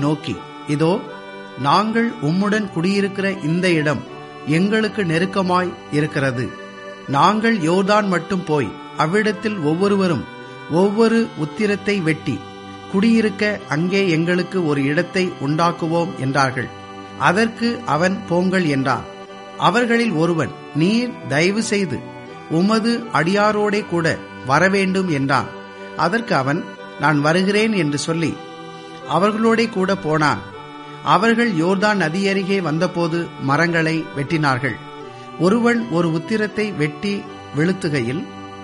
நோக்கி இதோ நாங்கள் உம்முடன் குடியிருக்கிற இந்த இடம் எங்களுக்கு நெருக்கமாய் இருக்கிறது நாங்கள் யோர்தான் மட்டும் போய் அவ்விடத்தில் ஒவ்வொருவரும் ஒவ்வொரு உத்திரத்தை வெட்டி குடியிருக்க அங்கே எங்களுக்கு ஒரு இடத்தை உண்டாக்குவோம் என்றார்கள் அதற்கு அவன் போங்கள் என்றான் அவர்களில் ஒருவன் நீர் தயவு செய்து உமது அடியாரோடே கூட வரவேண்டும் என்றான் அதற்கு அவன் நான் வருகிறேன் என்று சொல்லி அவர்களோடே கூட போனான் அவர்கள் யோர்தான் நதியருகே வந்தபோது மரங்களை வெட்டினார்கள் ஒருவன் ஒரு உத்திரத்தை வெட்டி வெளுத்துகையில்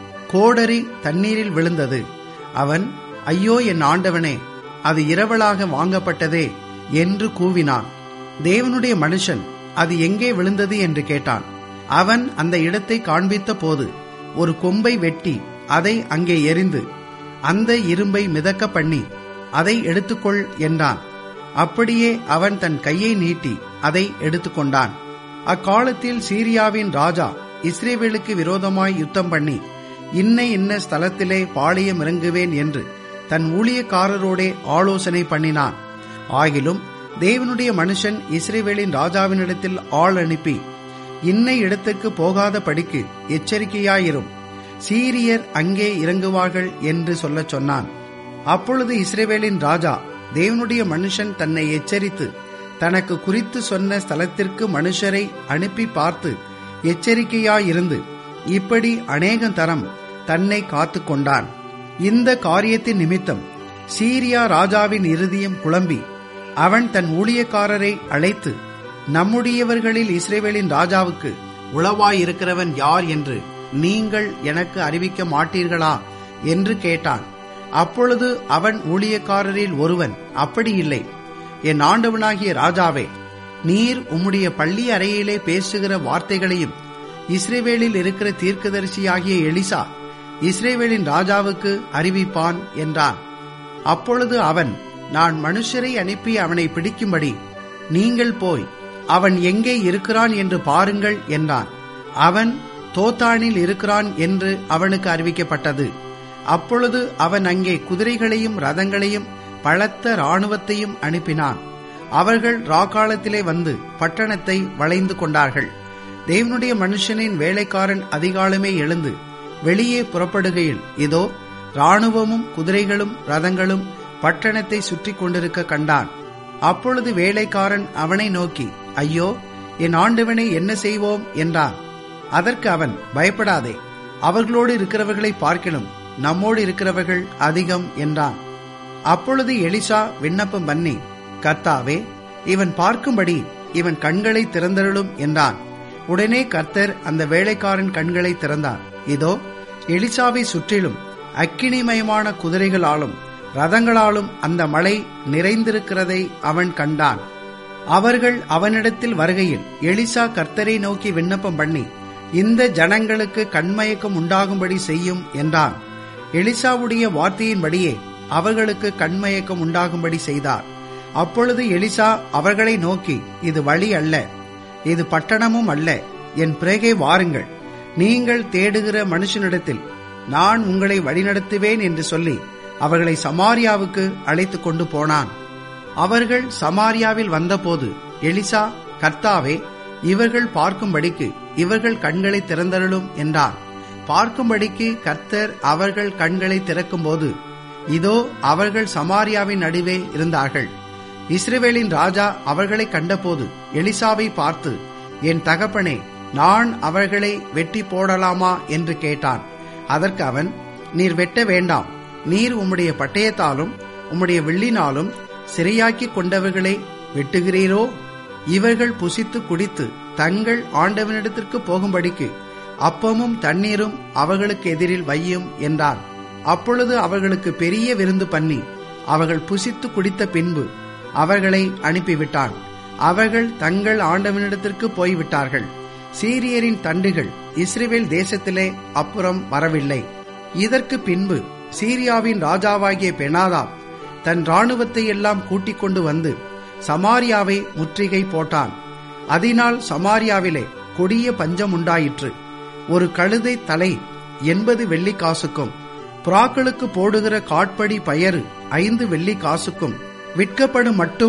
கோடரி தண்ணீரில் விழுந்தது அவன் ஐயோ என் ஆண்டவனே அது இரவலாக வாங்கப்பட்டதே என்று கூவினான் தேவனுடைய மனுஷன் அது எங்கே விழுந்தது என்று கேட்டான் அவன் அந்த இடத்தை காண்பித்த போது ஒரு கொம்பை வெட்டி அதை அங்கே எரிந்து அந்த இரும்பை மிதக்க பண்ணி அதை எடுத்துக்கொள் என்றான் அப்படியே அவன் தன் கையை நீட்டி அதை எடுத்துக்கொண்டான் அக்காலத்தில் சீரியாவின் ராஜா இஸ்ரேவேலுக்கு விரோதமாய் யுத்தம் பண்ணி இன்ன இன்ன ஸ்தலத்திலே பாளையம் இறங்குவேன் என்று தன் ஊழியக்காரரோடே ஆலோசனை பண்ணினான் ஆகிலும் தேவனுடைய மனுஷன் இஸ்ரேவேலின் ராஜாவினிடத்தில் ஆள் அனுப்பி இன்ன இடத்துக்கு போகாத படிக்கு எச்சரிக்கையாயிரும் சீரியர் அங்கே இறங்குவார்கள் என்று சொல்லச் சொன்னான் அப்பொழுது இஸ்ரேவேலின் ராஜா தேவனுடைய மனுஷன் தன்னை எச்சரித்து தனக்கு குறித்து சொன்ன ஸ்தலத்திற்கு மனுஷரை அனுப்பி பார்த்து எச்சரிக்கையாயிருந்து இப்படி அநேக தரம் தன்னை காத்து கொண்டான் இந்த காரியத்தின் நிமித்தம் சீரியா ராஜாவின் இருதயம் குழம்பி அவன் தன் ஊழியக்காரரை அழைத்து நம்முடையவர்களில் இஸ்ரேவேலின் ராஜாவுக்கு உளவாயிருக்கிறவன் யார் என்று நீங்கள் எனக்கு அறிவிக்க மாட்டீர்களா என்று கேட்டான் அப்பொழுது அவன் ஊழியக்காரரில் ஒருவன் அப்படி இல்லை என் ஆண்டவனாகிய ராஜாவே நீர் உம்முடைய பள்ளி அறையிலே பேசுகிற வார்த்தைகளையும் இஸ்ரேவேலில் இருக்கிற தீர்க்கதரிசியாகிய எலிசா இஸ்ரேவேலின் ராஜாவுக்கு அறிவிப்பான் என்றான் அப்பொழுது அவன் நான் மனுஷரை அனுப்பி அவனை பிடிக்கும்படி நீங்கள் போய் அவன் எங்கே இருக்கிறான் என்று பாருங்கள் என்றான் அவன் தோத்தானில் இருக்கிறான் என்று அவனுக்கு அறிவிக்கப்பட்டது அப்பொழுது அவன் அங்கே குதிரைகளையும் ரதங்களையும் பலத்த இராணுவத்தையும் அனுப்பினான் அவர்கள் ராக்காலத்திலே வந்து பட்டணத்தை வளைந்து கொண்டார்கள் தேவனுடைய மனுஷனின் வேலைக்காரன் அதிகாலமே எழுந்து வெளியே புறப்படுகையில் இதோ இராணுவமும் குதிரைகளும் ரதங்களும் பட்டணத்தை சுற்றி கொண்டிருக்க கண்டான் அப்பொழுது வேலைக்காரன் அவனை நோக்கி ஐயோ என் ஆண்டவனை என்ன செய்வோம் என்றான் அதற்கு அவன் பயப்படாதே அவர்களோடு இருக்கிறவர்களை பார்க்கணும் நம்மோடு இருக்கிறவர்கள் அதிகம் என்றான் அப்பொழுது எலிசா விண்ணப்பம் பண்ணி கர்த்தாவே இவன் பார்க்கும்படி இவன் கண்களை திறந்தருளும் என்றான் உடனே கர்த்தர் அந்த வேலைக்காரன் கண்களை திறந்தார் இதோ எலிசாவை சுற்றிலும் அக்கினிமயமான குதிரைகளாலும் ரதங்களாலும் அந்த மலை நிறைந்திருக்கிறதை அவன் கண்டான் அவர்கள் அவனிடத்தில் வருகையில் எலிசா கர்த்தரை நோக்கி விண்ணப்பம் பண்ணி இந்த ஜனங்களுக்கு கண்மயக்கம் உண்டாகும்படி செய்யும் என்றான் எலிசாவுடைய வார்த்தையின்படியே அவர்களுக்கு கண்மயக்கம் உண்டாகும்படி செய்தார் அப்பொழுது எலிசா அவர்களை நோக்கி இது வழி அல்ல இது பட்டணமும் அல்ல என் பிறகே வாருங்கள் நீங்கள் தேடுகிற மனுஷனிடத்தில் நான் உங்களை வழிநடத்துவேன் என்று சொல்லி அவர்களை சமாரியாவுக்கு அழைத்து கொண்டு போனான் அவர்கள் சமாரியாவில் வந்தபோது எலிசா கர்த்தாவே இவர்கள் பார்க்கும்படிக்கு இவர்கள் கண்களை திறந்தருளும் என்றார் பார்க்கும்படிக்கு கர்த்தர் அவர்கள் கண்களை திறக்கும்போது இதோ அவர்கள் சமாரியாவின் நடுவே இருந்தார்கள் இஸ்ரேவேலின் ராஜா அவர்களை கண்டபோது எலிசாவை பார்த்து என் தகப்பனே நான் அவர்களை வெட்டி போடலாமா என்று கேட்டான் அதற்கு அவன் நீர் வெட்ட வேண்டாம் நீர் உம்முடைய பட்டயத்தாலும் உம்முடைய வெள்ளினாலும் சிறையாக்கி கொண்டவர்களை வெட்டுகிறீரோ இவர்கள் புசித்து குடித்து தங்கள் ஆண்டவனிடத்திற்கு போகும்படிக்கு அப்பமும் தண்ணீரும் அவர்களுக்கு எதிரில் வையும் என்றான் அப்பொழுது அவர்களுக்கு பெரிய விருந்து பண்ணி அவர்கள் புசித்து குடித்த பின்பு அவர்களை அனுப்பிவிட்டான் அவர்கள் தங்கள் ஆண்டவனிடத்திற்கு போய்விட்டார்கள் சீரியரின் தண்டுகள் இஸ்ரேல் தேசத்திலே அப்புறம் வரவில்லை இதற்கு பின்பு சீரியாவின் ராஜாவாகிய பெனாதா தன் இராணுவத்தை எல்லாம் கூட்டிக் கொண்டு வந்து சமாரியாவை முற்றுகை போட்டான் அதனால் சமாரியாவிலே கொடிய பஞ்சம் உண்டாயிற்று ஒரு கழுதை தலை எண்பது வெள்ளி காசுக்கும் புறாக்களுக்கு போடுகிற காட்படி பயறு ஐந்து வெள்ளி காசுக்கும் விற்கப்படும் மட்டும்